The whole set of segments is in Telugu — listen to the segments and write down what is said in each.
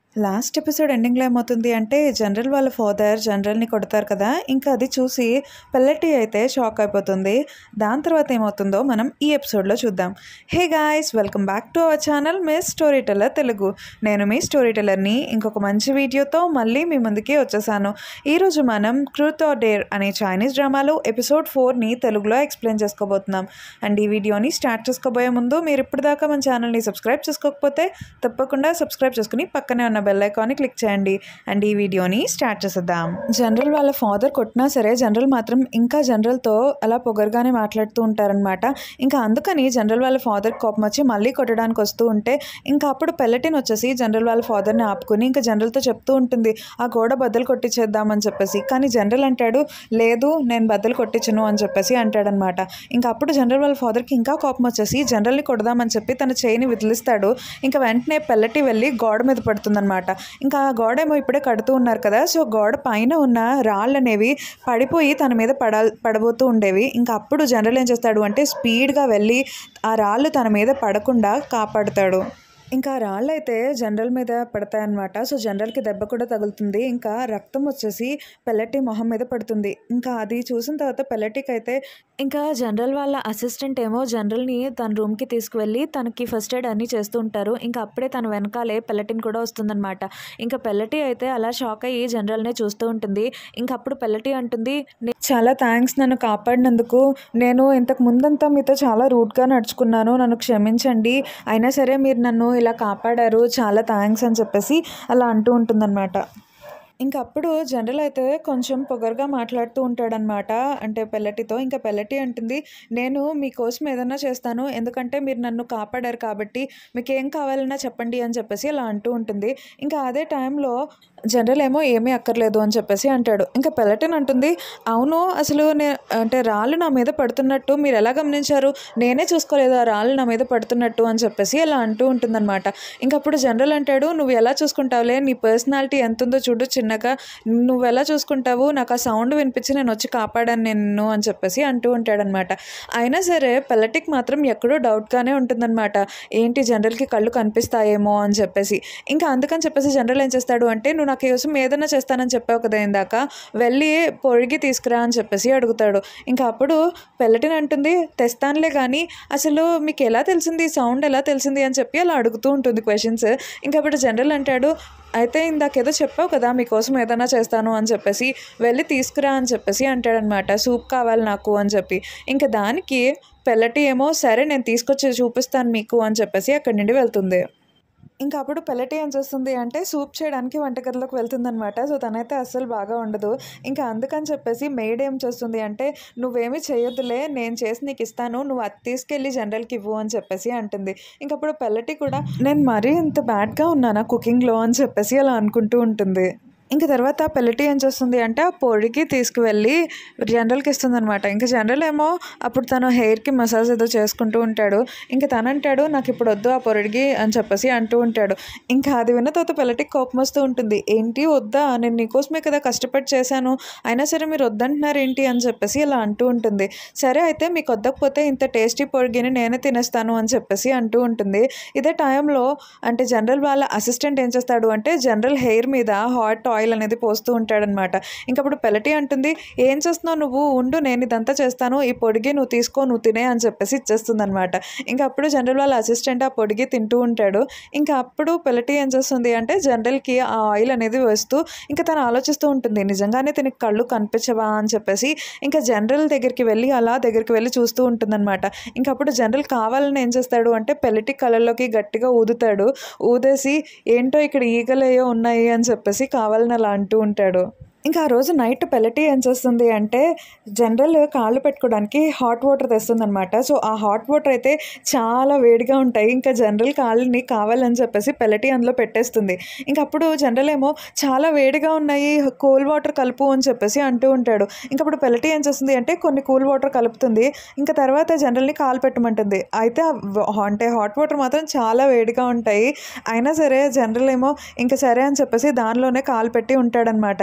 లాస్ట్ ఎపిసోడ్ ఎండింగ్లో ఏమవుతుంది అంటే జనరల్ వాళ్ళ ఫాదర్ జనరల్ని కొడతారు కదా ఇంకా అది చూసి పెల్లెట్టి అయితే షాక్ అయిపోతుంది దాని తర్వాత ఏమవుతుందో మనం ఈ ఎపిసోడ్లో చూద్దాం hey guys welcome back to our channel miss story teller Telugu నేను మీ స్టోరీ టెల్లర్ని ఇంకొక మంచి వీడియోతో మళ్ళీ మీ ముందుకి వచ్చేసాను ఈరోజు మనం ట్రూత్ ఆర్ డేర్ అనే చైనీస్ డ్రామాలో ఎపిసోడ్ ఫోర్ని తెలుగులో ఎక్స్ప్లెయిన్ చేసుకోబోతున్నాం అండ్ ఈ వీడియోని స్టార్ట్ చేసుకోబోయే ముందు మీరు ఇప్పటిదాకా మన ఛానల్ని సబ్స్క్రైబ్ చేసుకోకపోతే తప్పకుండా సబ్స్క్రైబ్ చేసుకుని పక్కనే ఉన్న బెల్ ఐకాన్ని క్లిక్ చేయండి అండ్ ఈ వీడియోని స్టార్ట్ చేసేద్దాం జనరల్ వాళ్ళ ఫాదర్ కొట్టినా సరే జనరల్ మాత్రం ఇంకా జనరల్తో అలా పొగరుగానే మాట్లాడుతూ ఉంటారనమాట ఇంకా అందుకని జనరల్ వాళ్ళ ఫాదర్ కోపం వచ్చి మళ్ళీ కొట్టడానికి వస్తూ ఉంటే ఇంకా అప్పుడు పెల్లటిన్ వచ్చేసి జనరల్ వాళ్ళ ఫాదర్ని ఆపుకుని ఇంకా జనరల్తో చెప్తూ ఉంటుంది ఆ గోడ బద్దలు కొట్టించేద్దామని చెప్పేసి కానీ జనరల్ అంటాడు లేదు నేను బద్దలు కొట్టించను అని చెప్పేసి అంటాడనమాట ఇంకా అప్పుడు జనరల్ వాళ్ళ ఫాదర్కి ఇంకా కోపం వచ్చేసి జనరల్ని కొడదామని చెప్పి తన చేయిని విదిలిస్తాడు ఇంకా వెంటనే పెల్లటి వెళ్ళి గోడ మీద పడుతుందన్నమాట ఇంకా ఆ గోడ ఏమో ఇప్పుడే కడుతూ ఉన్నారు కదా సో గోడ పైన ఉన్న రాళ్ళు అనేవి పడిపోయి తన మీద పడ పడబోతూ ఉండేవి ఇంకా అప్పుడు జనరల్ ఏం చేస్తాడు అంటే స్పీడ్గా వెళ్ళి ఆ రాళ్ళు తన మీద పడకుండా కాపాడుతాడు ఇంకా రాళ్ళు అయితే జనరల్ మీద పడతాయన్నమాట సో జనరల్కి దెబ్బ కూడా తగులుతుంది ఇంకా రక్తం వచ్చేసి పెల్లటి మొహం మీద పడుతుంది ఇంకా అది చూసిన తర్వాత పెల్లటికి అయితే ఇంకా జనరల్ వాళ్ళ అసిస్టెంట్ ఏమో జనరల్ని తన రూమ్కి తీసుకువెళ్ళి తనకి ఫస్ట్ ఎయిడ్ అన్నీ చేస్తూ ఉంటారు ఇంకా అప్పుడే తన వెనకాలే పెల్లటిని కూడా వస్తుందన్నమాట ఇంకా పెల్లటి అయితే అలా షాక్ అయ్యి జనరల్నే చూస్తూ ఉంటుంది ఇంకా అప్పుడు పెల్లటి అంటుంది "నే- చాలా థ్యాంక్స్ నన్ను కాపాడినందుకు నేను ఇంతకు ముందంతా మీతో చాలా రూట్గా నడుచుకున్నాను నన్ను క్షమించండి అయినా సరే మీరు నన్ను ఇలా కాపాడారు చాలా థ్యాంక్స్ అని చెప్పేసి అలా అంటూ ఉంటుందన్నమాట ఇంకా అప్పుడు జనరల్ అయితే కొంచెం పొగరుగా మాట్లాడుతూ ఉంటాడనమాట అంటే పెల్లటితో ఇంకా పెల్లటి అంటుంది నేను మీకోసం ఏదైనా చేస్తాను ఎందుకంటే మీరు నన్ను కాపాడారు కాబట్టి మీకు ఏం కావాలన్నా చెప్పండి అని చెప్పేసి అలా అంటూ ఉంటుంది ఇంకా అదే టైంలో జనరల్ ఏమో ఏమీ అక్కర్లేదు అని చెప్పేసి అంటాడు ఇంకా పెల్లటిన్ అంటుంది అవును అసలు నే అంటే రాళ్ళు నా మీద పడుతున్నట్టు మీరు ఎలా గమనించారు నేనే చూసుకోలేదు ఆ రాళ్ళు నా మీద పడుతున్నట్టు అని చెప్పేసి అలా అంటూ ఉంటుందన్నమాట ఇంకా అప్పుడు జనరల్ అంటాడు నువ్వు ఎలా చూసుకుంటావులే నీ పర్సనాలిటీ ఎంత ఉందో చూడు చిన్నగా నువ్వు ఎలా చూసుకుంటావు నాకు ఆ సౌండ్ వినిపించి నేను వచ్చి కాపాడాను నిన్ను అని చెప్పేసి అంటూ ఉంటాడనమాట అయినా సరే పెల్లటిక్ మాత్రం ఎక్కడో డౌట్గానే ఉంటుందన్నమాట ఏంటి జనరల్కి కళ్ళు కనిపిస్తాయేమో అని చెప్పేసి ఇంకా అందుకని చెప్పేసి జనరల్ ఏం చేస్తాడు అంటే నువ్వు నాకు కోసం ఏదైనా చేస్తానని చెప్పావు కదా ఇందాక వెళ్ళి పొడిగి తీసుకురా అని చెప్పేసి అడుగుతాడు ఇంకా అప్పుడు పెల్లటిన్ అంటుంది తెస్తానులే కానీ అసలు మీకు ఎలా తెలిసింది ఈ సౌండ్ ఎలా తెలిసింది అని చెప్పి అలా అడుగుతూ ఉంటుంది క్వశ్చన్స్ ఇంకా అప్పుడు జనరల్ అంటాడు అయితే ఇందాకేదో చెప్పావు కదా మీకోసం ఏదైనా చేస్తాను అని చెప్పేసి వెళ్ళి తీసుకురా అని చెప్పేసి అంటాడనమాట సూప్ కావాలి నాకు అని చెప్పి ఇంకా దానికి పెల్లటి ఏమో సరే నేను తీసుకొచ్చి చూపిస్తాను మీకు అని చెప్పేసి అక్కడి నుండి వెళ్తుంది ఇంకా అప్పుడు పెల్లటి ఏం చేస్తుంది అంటే సూప్ చేయడానికి వంటగదిలోకి వెళ్తుందనమాట సో తనైతే అస్సలు బాగా ఉండదు ఇంకా అందుకని చెప్పేసి మెయిడ్ ఏం చేస్తుంది అంటే నువ్వేమీ చేయొద్దులే నేను చేసి నీకు ఇస్తాను నువ్వు అది తీసుకెళ్ళి జనరల్కి ఇవ్వు అని చెప్పేసి అంటుంది ఇంకా అప్పుడు పెల్లటి కూడా నేను మరీ ఇంత బ్యాడ్గా ఉన్నానా కుకింగ్లో అని చెప్పేసి అలా అనుకుంటూ ఉంటుంది ఇంకా తర్వాత పెల్లటి ఏం చేస్తుంది అంటే ఆ పొడికి తీసుకువెళ్ళి జనరల్కి ఇస్తుంది అనమాట ఇంకా జనరల్ ఏమో అప్పుడు తను హెయిర్కి మసాజ్ ఏదో చేసుకుంటూ ఉంటాడు ఇంకా తను అంటాడు నాకు ఇప్పుడు వద్దు ఆ పొడికి అని చెప్పేసి అంటూ ఉంటాడు ఇంకా అది విన్న తర్వాత పెల్లటికి కోపం వస్తూ ఉంటుంది ఏంటి వద్దా నేను నీకోసమే కదా కష్టపడి చేశాను అయినా సరే మీరు వద్దంటున్నారు ఏంటి అని చెప్పేసి ఇలా అంటూ ఉంటుంది సరే అయితే మీకు వద్దకపోతే ఇంత టేస్టీ పొడిగిని నేనే తినేస్తాను అని చెప్పేసి అంటూ ఉంటుంది ఇదే టైంలో అంటే జనరల్ వాళ్ళ అసిస్టెంట్ ఏం చేస్తాడు అంటే జనరల్ హెయిర్ మీద హాట్ ఆయిల్ అనేది పోస్తూ ఉంటాడనమాట ఇంకప్పుడు పెలటి అంటుంది ఏం చేస్తున్నావు నువ్వు ఉండు నేను ఇదంతా చేస్తాను ఈ పొడిగి నువ్వు తీసుకో నువ్వు తినే అని చెప్పేసి ఇచ్చేస్తుంది అనమాట ఇంకా అప్పుడు జనరల్ వాళ్ళ అసిస్టెంట్ ఆ పొడిగి తింటూ ఉంటాడు ఇంకా అప్పుడు పెలటి ఏం చేస్తుంది అంటే జనరల్కి ఆ ఆయిల్ అనేది వేస్తూ ఇంకా తను ఆలోచిస్తూ ఉంటుంది నిజంగానే తినకి కళ్ళు కనిపించవా అని చెప్పేసి ఇంకా జనరల్ దగ్గరికి వెళ్ళి అలా దగ్గరికి వెళ్ళి చూస్తూ ఉంటుందన్నమాట ఇంకా అప్పుడు జనరల్ కావాలని ఏం చేస్తాడు అంటే పెలటి కళ్ళలోకి గట్టిగా ఊదుతాడు ఊదేసి ఏంటో ఇక్కడ ఈగలేయో ఉన్నాయి అని చెప్పేసి కావాలని అలా అంటూ ఉంటాడు ఇంకా ఆ రోజు నైట్ పెల్లటి ఏం చేస్తుంది అంటే జనరల్ కాళ్ళు పెట్టుకోవడానికి హాట్ వాటర్ తెస్తుంది అనమాట సో ఆ హాట్ వాటర్ అయితే చాలా వేడిగా ఉంటాయి ఇంకా జనరల్ కాళ్ళని కావాలని చెప్పేసి పెల్లటి అందులో పెట్టేస్తుంది ఇంకా అప్పుడు జనరల్ ఏమో చాలా వేడిగా ఉన్నాయి కూల్ వాటర్ కలుపు అని చెప్పేసి అంటూ ఉంటాడు ఇంకా అప్పుడు పెల్లటి ఏం చేస్తుంది అంటే కొన్ని కూల్ వాటర్ కలుపుతుంది ఇంకా తర్వాత జనరల్ని కాలు పెట్టమంటుంది అయితే ఆ వ- అంటే హాట్ వాటర్ మాత్రం చాలా వేడిగా ఉంటాయి అయినా సరే జనరల్ ఏమో ఇంకా సరే అని చెప్పేసి దానిలోనే కాలు పెట్టి ఉంటాడనమాట ఇంకా జనరల్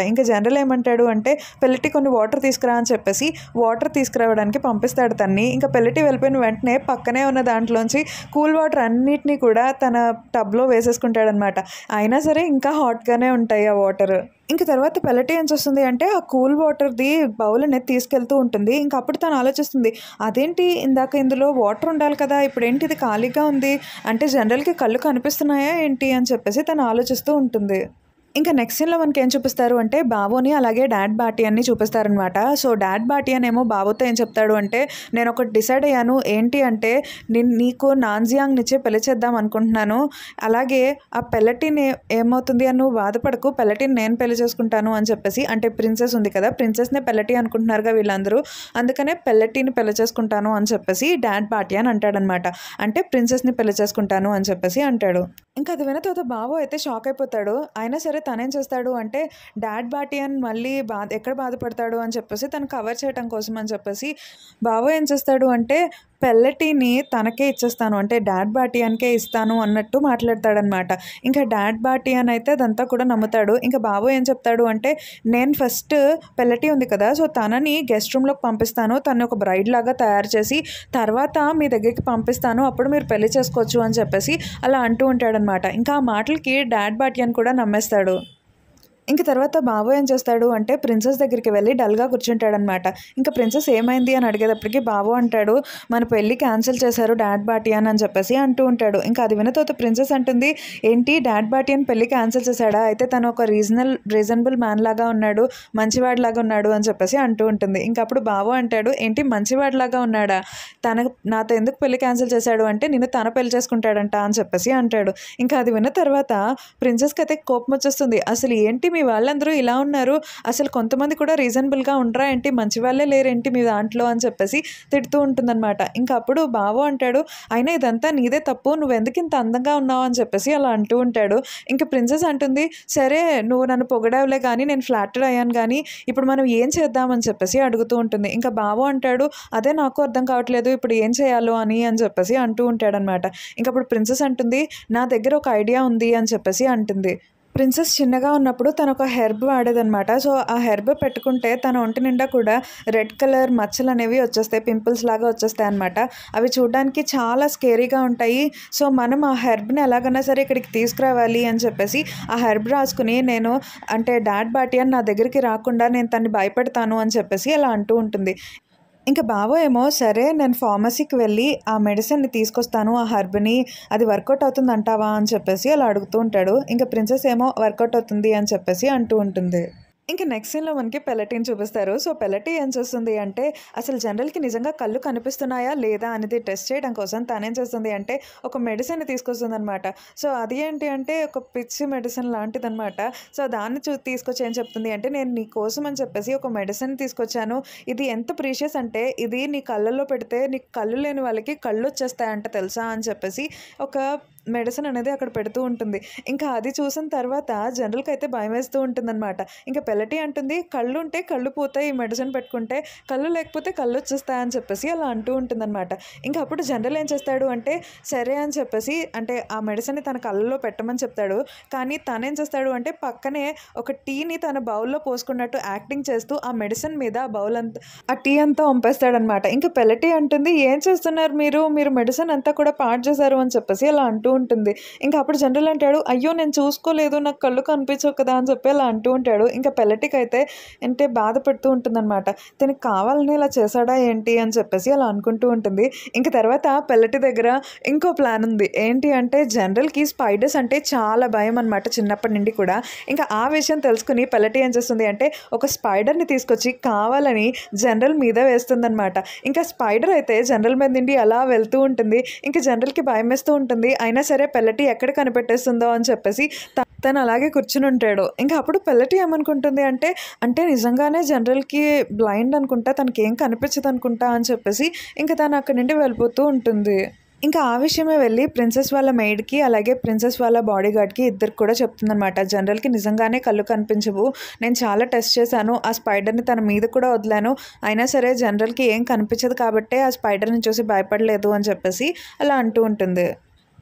జనరల్ ఏమంటాడు అంటే పెళ్ళిటి కొన్ని వాటర్ తీసుకురా అని చెప్పేసి వాటర్ తీసుకురావడానికి పంపిస్తాడు తన్ని ఇంకా పెళ్ళిటి వెళ్ళిపోయిన వెంటనే పక్కనే ఉన్న దాంట్లోంచి కూల్ వాటర్ అన్నిటినీ కూడా తన టబ్లో వేసేసుకుంటాడనమాట అయినా సరే ఇంకా హాట్గానే ఉంటాయి ఆ వాటర్ ఇంకా తర్వాత పెల్లటి ఏం చేస్తుంది అంటే ఆ కూల్ వాటర్ది బౌల్ అనేది తీసుకెళ్తూ ఉంటుంది ఇంకా అప్పుడు తను ఆలోచిస్తుంది అదేంటి ఇందాక ఇందులో వాటర్ ఉండాలి కదా ఇప్పుడు ఏంటి ఇది ఖాళీగా ఉంది అంటే జనరల్కి కళ్ళు కనిపిస్తున్నాయా ఏంటి అని చెప్పేసి తను ఆలోచిస్తూ ఉంటుంది ఇంకా నెక్స్ట్ సీన్లో మనకి ఏం చూపిస్తారు అంటే బాబుని అలాగే డాడ్ బాటియాన్ని చూపిస్తారనమాట సో డాడ్ బాటియన్ ఏమో బాబుతో ఏం చెప్తాడు అంటే నేను ఒకటి డిసైడ్ అయ్యాను ఏంటి అంటే నేను నీకు నాన్జియాంగ్ నిచ్చే పెళ్లి చేద్దాం అనుకుంటున్నాను అలాగే ఆ పెల్లటిని ఏమవుతుంది అని నువ్వు బాధపడకు పెల్లటిని నేను పెళ్లి చేసుకుంటాను అని చెప్పేసి అంటే ప్రిన్సెస్ ఉంది కదా ప్రిన్సెస్నే పెల్లటి అనుకుంటున్నారుగా వీళ్ళందరూ అందుకనే పెల్లటిని పెళ్లి చేసుకుంటాను అని చెప్పేసి డాడ్ బాటియాన్ అంటాడనమాట అంటే ప్రిన్సెస్ని పెళ్లి చేసుకుంటాను అని చెప్పేసి అంటాడు ఇంకా అది విన తర్వాత బాబు అయితే షాక్ అయిపోతాడు అయినా సరే తనేం చేస్తాడు అంటే డాడ్ బాటియన్ మళ్ళీ బాధ ఎక్కడ బాధపడతాడు అని చెప్పేసి తను కవర్ చేయడం కోసం అని చెప్పేసి బాబు ఏం చేస్తాడు అంటే పెల్లటిని తనకే ఇచ్చేస్తాను అంటే డాడ్ బాటియాన్కే ఇస్తాను అన్నట్టు మాట్లాడతాడనమాట ఇంకా డాడ్ బాటియాన్ అయితే అదంతా కూడా నమ్ముతాడు ఇంకా బాబు ఏం చెప్తాడు అంటే నేను ఫస్ట్ పెల్లటి ఉంది కదా సో తనని గెస్ట్ రూమ్లోకి పంపిస్తాను తను ఒక బ్రైడ్ లాగా తయారు చేసి తర్వాత మీ దగ్గరికి పంపిస్తాను అప్పుడు మీరు పెళ్లి చేసుకోవచ్చు అని చెప్పేసి అలా అంటూ ఉంటాడనమాట ఇంకా ఆ మాటలకి డాడ్ బాటియాన్ కూడా నమ్మేస్తాడు ఇంక తర్వాత బాబు ఏం చేస్తాడు అంటే ప్రిన్సెస్ దగ్గరికి వెళ్ళి డల్గా కూర్చుంటాడనమాట ఇంకా ప్రిన్సెస్ ఏమైంది అని అడిగేటప్పటికి బాబు అంటాడు మన పెళ్ళి క్యాన్సిల్ చేశారు డాడ్ బాటియాన్ అని చెప్పేసి అంటూ ఉంటాడు ఇంకా అది విన తర్వాత ప్రిన్సెస్ అంటుంది ఏంటి డాడ్ బాటియాన్ పెళ్ళి క్యాన్సిల్ చేశాడా అయితే తను ఒక రీజనల్ రీజనబుల్ మ్యాన్ లాగా ఉన్నాడు మంచివాడిలాగా ఉన్నాడు అని చెప్పేసి అంటూ ఉంటుంది ఇంకా అప్పుడు బాబు అంటాడు ఏంటి మంచివాడిలాగా ఉన్నాడా తన నాతో ఎందుకు పెళ్లి క్యాన్సిల్ చేశాడు అంటే నేను తన పెళ్లి చేసుకుంటాడంట అని చెప్పేసి అంటాడు ఇంకా అది విన్న తర్వాత ప్రిన్సెస్కి అయితే కోపం వచ్చేస్తుంది అసలు ఏంటి మీ వాళ్ళందరూ ఇలా ఉన్నారు అసలు కొంతమంది కూడా రీజనబుల్గా ఉండరా ఏంటి మంచి వాళ్ళే లేరేంటి మీ దాంట్లో అని చెప్పేసి తిడుతూ ఉంటుందన్నమాట ఇంకా అప్పుడు బాబు అంటాడు అయినా ఇదంతా నీదే తప్పు నువ్వు ఎందుకు ఇంత అందంగా ఉన్నావు అని చెప్పేసి అలా అంటూ ఉంటాడు ఇంకా ప్రిన్సెస్ అంటుంది సరే నువ్వు నన్ను పొగడావులే కానీ నేను ఫ్లాటెడ్ అయ్యాను కానీ ఇప్పుడు మనం ఏం చేద్దామని చెప్పేసి అడుగుతూ ఉంటుంది ఇంకా బాబు అంటాడు అదే నాకు అర్థం కావట్లేదు ఇప్పుడు ఏం చేయాలో అని అని చెప్పేసి అంటూ ఉంటాడనమాట ఇంకా అప్పుడు ప్రిన్సెస్ అంటుంది నా దగ్గర ఒక ఐడియా ఉంది అని చెప్పేసి అంటుంది ప్రిన్సెస్ చిన్నగా ఉన్నప్పుడు తను ఒక హెర్బ్ వాడేదనమాట సో ఆ హెర్బ్ పెట్టుకుంటే తన ఒంటి నిండా కూడా రెడ్ కలర్ మచ్చలు అనేవి వచ్చేస్తాయి పింపుల్స్ లాగా వచ్చేస్తాయి అనమాట అవి చూడడానికి చాలా స్కేరీగా ఉంటాయి సో మనం ఆ హెర్బ్ని ఎలాగైనా సరే ఇక్కడికి తీసుకురావాలి అని చెప్పేసి ఆ హెర్బ్ రాసుకుని నేను అంటే డాడ్ బాటి అని నా దగ్గరికి రాకుండా నేను తన్ని భయపెడతాను అని చెప్పేసి అలా అంటూ ఉంటుంది ఇంకా బాబు ఏమో సరే నేను ఫార్మసీకి వెళ్ళి ఆ మెడిసిన్ని తీసుకొస్తాను ఆ హర్బ్ని అది వర్కౌట్ అవుతుంది అంటావా అని చెప్పేసి అలా అడుగుతూ ఉంటాడు ఇంకా ప్రిన్సెస్ ఏమో వర్కౌట్ అవుతుంది అని చెప్పేసి అంటూ ఉంటుంది ఇంకా నెక్స్ట్ సీన్లో మనకి పెల్లటీని చూపిస్తారు సో పెల్లటీ ఏం చేస్తుంది అంటే అసలు జనరల్కి నిజంగా కళ్ళు కనిపిస్తున్నాయా లేదా అనేది టెస్ట్ చేయడం కోసం తనేం చేస్తుంది అంటే ఒక మెడిసిన్ తీసుకొస్తుంది అనమాట సో అది ఏంటి అంటే ఒక పిచ్చి మెడిసిన్ లాంటిదన్నమాట సో దాన్ని చూ తీసుకొచ్చి ఏం చెప్తుంది అంటే నేను నీ కోసం అని చెప్పేసి ఒక మెడిసిన్ తీసుకొచ్చాను ఇది ఎంత ప్రీషియస్ అంటే ఇది నీ కళ్ళల్లో పెడితే నీ కళ్ళు లేని వాళ్ళకి కళ్ళు వచ్చేస్తాయంట తెలుసా అని చెప్పేసి ఒక మెడిసిన్ అనేది అక్కడ పెడుతూ ఉంటుంది ఇంకా అది చూసిన తర్వాత జనరల్కి అయితే భయం వేస్తూ ఉంటుందన్నమాట ఇంకా పెల్లటి అంటుంది కళ్ళు ఉంటే కళ్ళు పోతాయి ఈ మెడిసిన్ పెట్టుకుంటే కళ్ళు లేకపోతే కళ్ళు వచ్చేస్తాయని చెప్పేసి అలా అంటూ ఉంటుందన్నమాట ఇంకా అప్పుడు జనరల్ ఏం చేస్తాడు అంటే సరే అని చెప్పేసి అంటే ఆ మెడిసిన్ని తన కళ్ళలో పెట్టమని చెప్తాడు కానీ తనేం చేస్తాడు అంటే పక్కనే ఒక టీని తన బౌల్లో పోసుకున్నట్టు యాక్టింగ్ చేస్తూ ఆ మెడిసిన్ మీద ఆ బౌల్ అంతా ఆ టీ అంతా వంపేస్తాడనమాట ఇంకా పెల్లటి అంటుంది ఏం చేస్తున్నారు మీరు మీరు మెడిసిన్ అంతా కూడా పాడు చేశారు అని చెప్పేసి అలా అంటూ ఉంటుంది ఇంకా అప్పుడు జనరల్ అంటాడు అయ్యో నేను చూసుకోలేదు నాకు కళ్ళు కనిపించవు కదా అని చెప్పి అలా అంటూ ఉంటాడు ఇంకా పెల్లటికి అయితే అంటే బాధపడుతూ ఉంటుందన్నమాట తనకి కావాలని ఇలా చేశాడా ఏంటి అని చెప్పేసి అలా అనుకుంటూ ఉంటుంది ఇంకా తర్వాత పెల్లటి దగ్గర ఇంకో ప్లాన్ ఉంది ఏంటి అంటే జనరల్కి స్పైడర్స్ అంటే చాలా భయం అనమాట చిన్నప్పటి నుండి కూడా ఇంకా ఆ విషయం తెలుసుకుని పెల్లటి ఏం చేస్తుంది అంటే ఒక స్పైడర్ని తీసుకొచ్చి కావాలని జనరల్ మీద వేస్తుందన్నమాట ఇంకా స్పైడర్ అయితే జనరల్ మీద నుండి అలా వెళ్తూ ఉంటుంది ఇంకా జనరల్కి భయం వేస్తూ ఉంటుంది అయినా సరే పెల్లటి ఎక్కడ కనిపెట్టేస్తుందో అని చెప్పేసి త- తను అలాగే కూర్చుని ఉంటాడు ఇంకా అప్పుడు పెల్లటి ఏమనుకుంటుంది అంటే అంటే నిజంగానే జనరల్కి బ్లైండ్ అనుకుంటా తనకి ఏం కనిపించదు అనుకుంటా అని చెప్పేసి ఇంకా తను అక్కడి నుండి వెళ్ళిపోతూ ఉంటుంది ఇంకా ఆ విషయమే వెళ్ళి ప్రిన్సెస్ వాళ్ళ మెయిడ్కి అలాగే ప్రిన్సెస్ వాళ్ళ బాడీ గార్డ్కి ఇద్దరికి కూడా చెప్తుందనమాట జనరల్కి నిజంగానే కళ్ళు కనిపించవు నేను చాలా టెస్ట్ చేశాను ఆ స్పైడర్ని తన మీద కూడా వదిలాను అయినా సరే జనరల్కి ఏం కనిపించదు కాబట్టే ఆ స్పైడర్ని చూసి భయపడలేదు అని చెప్పేసి అలా అంటూ ఉంటుంది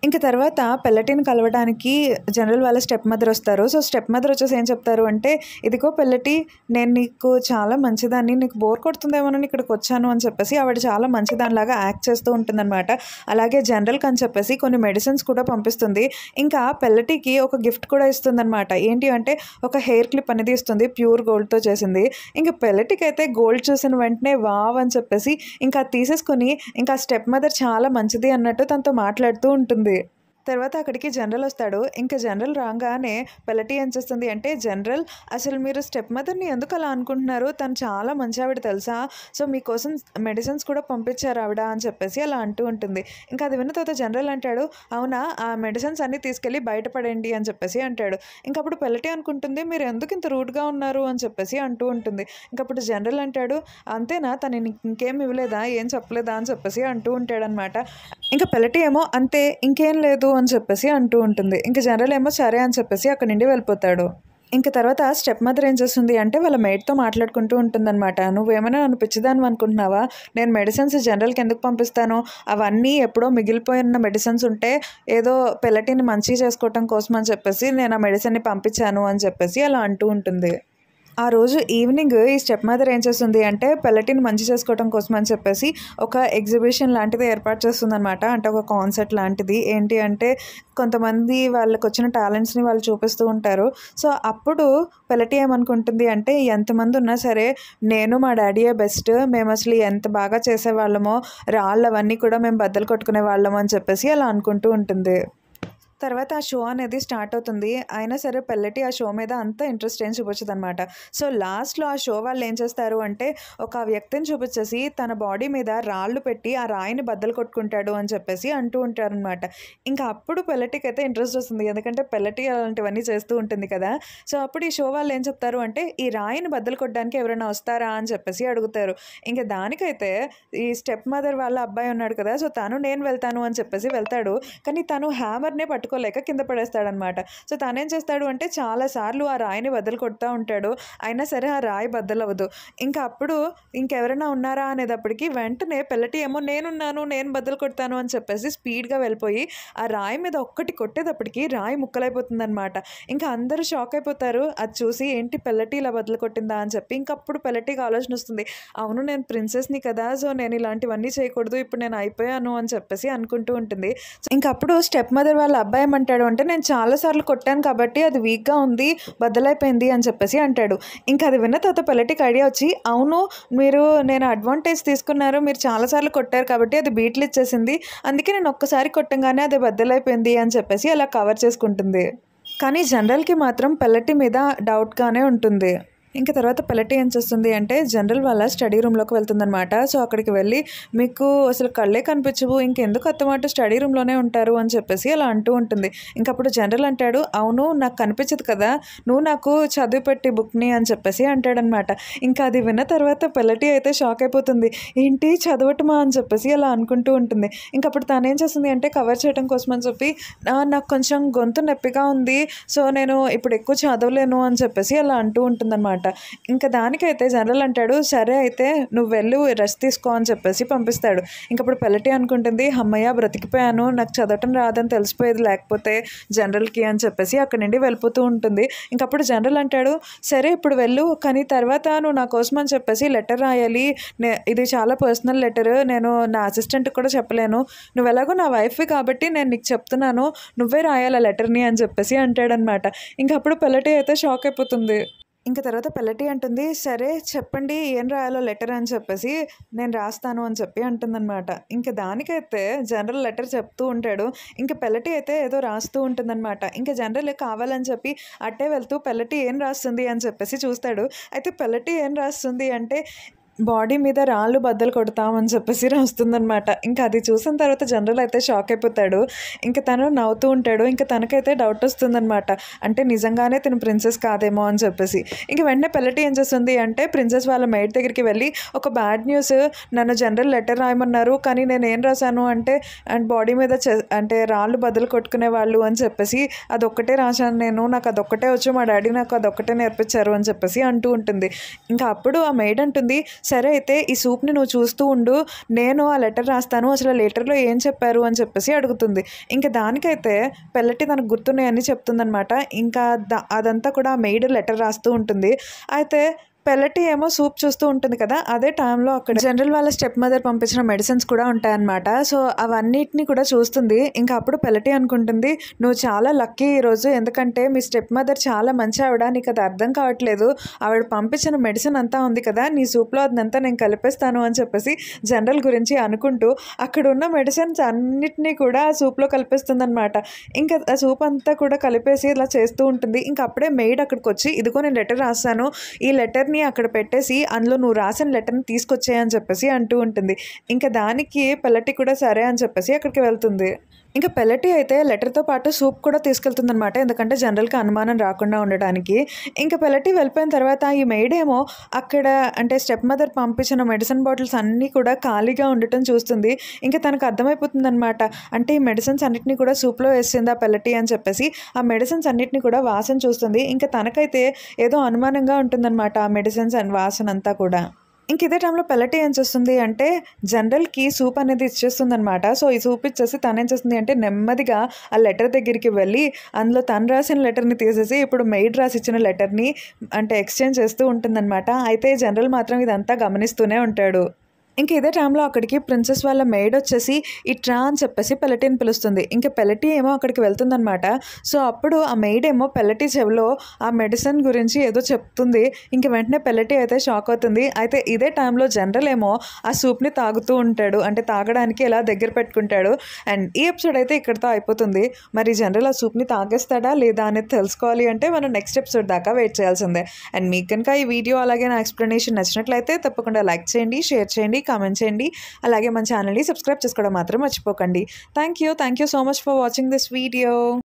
ఇంకా తర్వాత పెల్లటిని కలవడానికి జనరల్ వాళ్ళ స్టెప్ మదర్ వస్తారు సో స్టెప్ మదర్ వచ్చేసి ఏం చెప్తారు అంటే ఇదిగో పెల్లటి నేను నీకు చాలా మంచిదాన్ని నీకు బోర్ కొడుతుందేమోనని ఇక్కడికి వచ్చాను అని చెప్పేసి ఆవిడ చాలా మంచిదానిలాగా యాక్ట్ చేస్తూ ఉంటుందన్నమాట అలాగే జనరల్కి అని చెప్పేసి కొన్ని మెడిసిన్స్ కూడా పంపిస్తుంది ఇంకా పెల్లటికి ఒక గిఫ్ట్ కూడా ఇస్తుందన్నమాట ఏంటి అంటే ఒక హెయిర్ క్లిప్ అనేది ఇస్తుంది ప్యూర్ గోల్డ్తో చేసింది ఇంకా పెల్లటికి అయితే గోల్డ్ చూసిన వెంటనే వావ్ అని చెప్పేసి ఇంకా అది తీసేసుకొని ఇంకా స్టెప్ మదర్ చాలా మంచిది అన్నట్టు తనతో మాట్లాడుతూ ఉంటుంది తర్వాత అక్కడికి జనరల్ వస్తాడు ఇంకా జనరల్ రాగానే పెల్లటి ఏం చేస్తుంది అంటే జనరల్ అసలు మీరు స్టెప్ మదర్ని ఎందుకు అలా అనుకుంటున్నారు తను చాలా మంచి ఆవిడ తెలుసా సో మీకోసం మెడిసిన్స్ కూడా పంపించారు ఆవిడ అని చెప్పేసి అలా అంటూ ఉంటుంది ఇంకా అది విన్న తర్వాత జనరల్ అంటాడు అవునా ఆ మెడిసిన్స్ అన్నీ తీసుకెళ్ళి బయటపడండి అని చెప్పేసి అంటాడు ఇంకా అప్పుడు పెల్లటి అనుకుంటుంది మీరు ఎందుకు ఇంత రూడ్గా ఉన్నారు అని చెప్పేసి అంటూ ఉంటుంది ఇంకా అప్పుడు జనరల్ అంటాడు అంతేనా తను నీకు ఇంకేం ఇవ్వలేదా ఏం చెప్పలేదా అని చెప్పేసి అంటూ ఉంటాడనమాట ఇంకా పెల్లటి ఏమో అంతే ఇంకేం లేదు అని చెప్పేసి అంటూ ఉంటుంది ఇంకా జనరల్ ఏమో సరే అని చెప్పేసి అక్కడి నుండి వెళ్ళిపోతాడు ఇంకా తర్వాత స్టెప్ మదర్ ఏం చేస్తుంది అంటే వాళ్ళ మేడ్తో మాట్లాడుకుంటూ ఉంటుందన్నమాట నువ్వేమైనా నన్ను పిచ్చిదాన్ని అనుకుంటున్నావా నేను మెడిసిన్స్ జనరల్కి ఎందుకు పంపిస్తాను అవన్నీ ఎప్పుడో మిగిలిపోయిన మెడిసిన్స్ ఉంటే ఏదో పెల్లటిని మంచిగా చేసుకోవటం కోసం అని చెప్పేసి నేను ఆ మెడిసిన్ని పంపించాను అని చెప్పేసి అలా అంటూ ఉంటుంది ఆ రోజు ఈవినింగ్ ఈ స్టెప్ మదర్ ఏం చేస్తుంది అంటే పెల్లటిని మంచి చేసుకోవడం కోసం అని చెప్పేసి ఒక ఎగ్జిబిషన్ లాంటిది ఏర్పాటు చేస్తుంది అనమాట అంటే ఒక కాన్సర్ట్ లాంటిది ఏంటి అంటే కొంతమంది వాళ్ళకి వచ్చిన టాలెంట్స్ని వాళ్ళు చూపిస్తూ ఉంటారు సో అప్పుడు పెల్లటి ఏమనుకుంటుంది అంటే ఎంతమంది ఉన్నా సరే నేను మా డాడీయే బెస్ట్ మేము అసలు ఎంత బాగా చేసేవాళ్ళమో రాళ్ళు అవన్నీ కూడా మేము బద్దలు కొట్టుకునే వాళ్ళము అని చెప్పేసి అలా అనుకుంటూ ఉంటుంది తర్వాత ఆ షో అనేది స్టార్ట్ అవుతుంది అయినా సరే పెల్లటి ఆ షో మీద అంత ఇంట్రెస్ట్ ఏం చూపించదు అనమాట సో లాస్ట్లో ఆ షో వాళ్ళు ఏం చేస్తారు అంటే ఒక వ్యక్తిని చూపించేసి తన బాడీ మీద రాళ్ళు పెట్టి ఆ రాయిని బద్దలు కొట్టుకుంటాడు అని చెప్పేసి అంటూ ఉంటారనమాట ఇంకా అప్పుడు పెల్లటికి అయితే ఇంట్రెస్ట్ వస్తుంది ఎందుకంటే పెల్లటి అలాంటివన్నీ చేస్తూ ఉంటుంది కదా సో అప్పుడు ఈ షో వాళ్ళు ఏం చెప్తారు అంటే ఈ రాయిని బద్దలు కొట్టడానికి ఎవరైనా వస్తారా అని చెప్పేసి అడుగుతారు ఇంకా దానికైతే ఈ స్టెప్ మదర్ వాళ్ళ అబ్బాయి ఉన్నాడు కదా సో తను నేను వెళ్తాను అని చెప్పేసి వెళ్తాడు కానీ తను హ్యామర్నే పట్టుకోలేక కింద పడేస్తాడనమాట సో తనేం చేస్తాడు అంటే చాలాసార్లు ఆ రాయిని బద్దలు కొడతా ఉంటాడు అయినా సరే ఆ రాయి బద్దలవ్వదు ఇంకా అప్పుడు ఇంకెవరైనా ఉన్నారా అనేటప్పటికి వెంటనే పెల్లటి ఏమో నేనున్నాను నేను బద్దలు కొడతాను అని చెప్పేసి స్పీడ్గా వెళ్ళిపోయి ఆ రాయి మీద ఒక్కటి కొట్టేటప్పటికి రాయి ముక్కలైపోతుందన్నమాట ఇంకా అందరూ షాక్ అయిపోతారు అది చూసి ఏంటి పెల్లటి ఇలా బద్దలు కొట్టిందా అని చెప్పి ఇంకప్పుడు పెల్లటికి ఆలోచన వస్తుంది అవును నేను ప్రిన్సెస్ని కదా సో నేను ఇలాంటివన్నీ చేయకూడదు ఇప్పుడు నేను అయిపోయాను అని చెప్పేసి అనుకుంటూ ఉంటుంది ఇంకా అప్పుడు స్టెప్ మదర్ వాళ్ళ అబ్బాయి ఏమంటాడు అంటే నేను చాలాసార్లు కొట్టాను కాబట్టి అది వీక్గా ఉంది బద్దలైపోయింది అని చెప్పేసి అంటాడు ఇంకా అది విన్న తర్వాత పెల్లటికి ఐడియా వచ్చి అవును మీరు నేను అడ్వాంటేజ్ తీసుకున్నారు మీరు చాలాసార్లు కొట్టారు కాబట్టి అది బీట్లు ఇచ్చేసింది అందుకే నేను ఒక్కసారి కొట్టంగానే అది బద్దలైపోయింది అని చెప్పేసి అలా కవర్ చేసుకుంటుంది కానీ జనరల్కి మాత్రం పెల్లటి మీద డౌట్గానే ఉంటుంది ఇంకా తర్వాత పెల్లటి ఏం చేస్తుంది అంటే జనరల్ వాళ్ళ స్టడీ రూమ్లోకి వెళ్తుందనమాట సో అక్కడికి వెళ్ళి మీకు అసలు కళ్ళే కనిపించవు ఇంకెందుకు అత్తమాట స్టడీ రూమ్లోనే ఉంటారు అని చెప్పేసి అలా అంటూ ఉంటుంది ఇంకా అప్పుడు జనరల్ అంటాడు అవును నాకు కనిపించదు కదా నువ్వు నాకు చదివి పెట్టి బుక్ని అని చెప్పేసి అంటాడనమాట ఇంకా అది విన్న తర్వాత పెల్లటి అయితే షాక్ అయిపోతుంది ఏంటి చదవటమా అని చెప్పేసి అలా అనుకుంటూ ఉంటుంది ఇంకా అప్పుడు తను ఏం చేస్తుంది అంటే కవర్ చేయడం కోసం అని చెప్పి "ఆ, నాకు కొంచెం గొంతు నొప్పిగా ఉంది సో నేను ఇప్పుడు ఎక్కువ చదవలేను అని చెప్పేసి అలా అంటూ ఉంటుందన్నమాట ఇంకా దానికైతే జనరల్ అంటాడు సరే అయితే నువ్వు వెళ్ళు రెస్ట్ తీసుకో అని చెప్పేసి పంపిస్తాడు ఇంకప్పుడు పెల్లటి అనుకుంటుంది అమ్మయ్య బ్రతికిపోయాను నాకు చదవటం రాదని తెలిసిపోయేది లేకపోతే జనరల్కి అని చెప్పేసి అక్కడి నుండి వెళ్ళిపోతూ ఉంటుంది ఇంకప్పుడు జనరల్ అంటాడు సరే ఇప్పుడు వెళ్ళు కానీ తర్వాత నువ్వు నా కోసం అని చెప్పేసి లెటర్ రాయాలి నే- ఇది చాలా పర్సనల్ లెటర్ నేను నా అసిస్టెంట్ కూడా చెప్పలేను నువ్వు ఎలాగో నా వైఫ్వి కాబట్టి నేను నీకు చెప్తున్నాను నువ్వే రాయాలి ఆ లెటర్ని అని చెప్పేసి అంటాడనమాట ఇంకా అప్పుడు పెల్లటి అయితే షాక్ అయిపోతుంది ఇంకా తర్వాత పెల్లటి అంటుంది సరే చెప్పండి ఏం రాయాలో లెటర్ అని చెప్పేసి నేను రాస్తాను అని చెప్పి అంటుందన్నమాట ఇంకా దానికైతే జనరల్ లెటర్ చెప్తూ ఉంటాడు ఇంకా పెల్లటి అయితే ఏదో రాస్తూ ఉంటుందన్నమాట ఇంకా జనరల్ కావాలని చెప్పి అట్టే వెళ్తూ పెల్లటి ఏం రాస్తుంది అని చెప్పేసి చూస్తాడు అయితే పెల్లటి ఏం రాస్తుంది అంటే బాడీ మీద రాళ్ళు బద్దలు కొడతామని చెప్పేసి రాస్తుందనమాట ఇంకా అది చూసిన తర్వాత జనరల్ అయితే షాక్ అయిపోతాడు ఇంకా తను నవ్వుతూ ఉంటాడు ఇంకా తనకైతే డౌట్ వస్తుందన్నమాట అంటే నిజంగానే తను ప్రిన్సెస్ కాదేమో అని చెప్పేసి ఇంక వెంటనే పెల్లటి ఏం చేస్తుంది అంటే ప్రిన్సెస్ వాళ్ళ మెయిడ్ దగ్గరికి వెళ్ళి ఒక బ్యాడ్ న్యూస్ నన్ను జనరల్ లెటర్ రాయమన్నారు కానీ నేను ఏం రాశాను అంటే అండ్ బాడీ మీద చె- అంటే రాళ్ళు బద్దలు కొట్టుకునే వాళ్ళు అని చెప్పేసి అదొక్కటే రాశాను నేను నాకు అదొక్కటే వచ్చు మా డాడీ నాకు అదొక్కటే నేర్పించారు అని చెప్పేసి అంటూ ఉంటుంది ఇంకా అప్పుడు ఆ మెయిడ్ అంటుంది సరే అయితే ఈ సూప్ని నువ్వు చూస్తూ ఉండు నేను ఆ లెటర్ రాస్తాను అసలు ఆ లెటర్లో ఏం చెప్పారు అని చెప్పేసి అడుగుతుంది ఇంకా దానికైతే పెళ్ళటి తనకు గుర్తున్నాయని చెప్తుందనమాట ఇంకా దా- అదంతా కూడా ఆ మెయిడ్ లెటర్ రాస్తూ ఉంటుంది అయితే పెళ్ళటి ఏమో సూప్ చూస్తూ ఉంటుంది కదా అదే టైంలో అక్కడ జనరల్ వాళ్ళ స్టెప్ మదర్ పంపించిన మెడిసిన్స్ కూడా ఉంటాయన్నమాట సో అవన్నిటిని కూడా చూస్తుంది ఇంకా అప్పుడు పెళ్ళటి అనుకుంటుంది నువ్వు చాలా లక్కీ ఈరోజు ఎందుకంటే మీ స్టెప్ మదర్ చాలా మంచి ఆవిడ నీకు అది అర్థం కావట్లేదు ఆవిడ పంపించిన మెడిసిన్ అంతా ఉంది కదా నీ సూప్లో అదంతా నేను కలిపేస్తాను అని చెప్పేసి జనరల్ గురించి అనుకుంటూ అక్కడ ఉన్న మెడిసిన్స్ అన్నిటినీ కూడా ఆ సూప్లో కలిపేస్తుంది అనమాట ఇంకా ఆ సూప్ అంతా కూడా కలిపేసి ఇలా చేస్తూ ఉంటుంది ఇంకా అప్పుడే మెయిడ్ అక్కడికి వచ్చి ఇదిగో నేను లెటర్ రాస్తాను ఈ లెటర్ని అక్కడ పెట్టేసి అందులో నువ్వు రాసిన లెటర్ని తీసుకొచ్చేయని చెప్పేసి అంటూ ఉంటుంది ఇంకా దానికి పెల్లటి కూడా సరే అని చెప్పేసి అక్కడికి వెళ్తుంది ఇంకా పెల్లటి అయితే లెటర్తో పాటు సూప్ కూడా తీసుకెళ్తుంది అనమాట ఎందుకంటే జనరల్గా అనుమానం రాకుండా ఉండడానికి ఇంకా పెల్లటి వెళ్ళిపోయిన తర్వాత ఈ మెయిడ్ ఏమో అక్కడ అంటే స్టెప్ మదర్ పంపించిన మెడిసిన్ బాటిల్స్ అన్నీ కూడా ఖాళీగా ఉండటం చూస్తుంది ఇంకా తనకు అర్థమైపోతుంది అనమాట అంటే ఈ మెడిసిన్స్ అన్నిటిని కూడా సూప్లో వేసింది ఆ పెల్లటి అని చెప్పేసి ఆ మెడిసిన్స్ అన్నిటిని కూడా వాసన చూస్తుంది ఇంకా తనకైతే ఏదో అనుమానంగా ఉంటుందన్నమాట ఆ మెడిసిన్స్ అండ్ వాసన అంతా కూడా ఇంక ఇదే టైంలో పెల్లటి ఏం చేస్తుంది అంటే జనరల్కి సూప్ అనేది ఇచ్చేస్తుంది అనమాట సో ఈ సూప్ ఇచ్చేసి తను ఏం చేస్తుంది అంటే నెమ్మదిగా ఆ లెటర్ దగ్గరికి వెళ్ళి అందులో తను రాసిన లెటర్ని తీసేసి ఇప్పుడు మెయిడ్ రాసి ఇచ్చిన లెటర్ని అంటే ఎక్స్చేంజ్ చేస్తూ ఉంటుందన్నమాట అయితే జనరల్ మాత్రం ఇదంతా గమనిస్తూనే ఉంటాడు ఇంక ఇదే టైంలో అక్కడికి ప్రిన్సెస్ వాళ్ళ మెయిడ్ వచ్చేసి ఇట్రా అని చెప్పేసి పెల్లటీని పిలుస్తుంది ఇంకా పెల్లటీ ఏమో అక్కడికి వెళ్తుందనమాట సో అప్పుడు ఆ మెయిడ్ ఏమో పెల్లటీ చెవిలో ఆ మెడిసిన్ గురించి ఏదో చెప్తుంది ఇంక వెంటనే పెల్లటీ అయితే షాక్ అవుతుంది అయితే ఇదే టైంలో జనరల్ ఏమో ఆ సూప్ని తాగుతూ ఉంటాడు అంటే తాగడానికి ఎలా దగ్గర పెట్టుకుంటాడు అండ్ ఈ ఎపిసోడ్ అయితే ఇక్కడితో అయిపోతుంది మరి జనరల్ ఆ సూప్ని తాగేస్తాడా లేదా అనేది తెలుసుకోవాలి అంటే మనం నెక్స్ట్ ఎపిసోడ్ దాకా వెయిట్ చేయాల్సిందే అండ్ మీకు కనుక ఈ వీడియో అలాగే నా ఎక్స్ప్లెనేషన్ నచ్చినట్లయితే తప్పకుండా లైక్ చేయండి షేర్ చేయండి కామెంట్ చేయండి అలాగే మన ఛానల్ని సబ్స్క్రైబ్ చేసుకోవడం మాత్రం మర్చిపోకండి thank you thank you so much for watching this video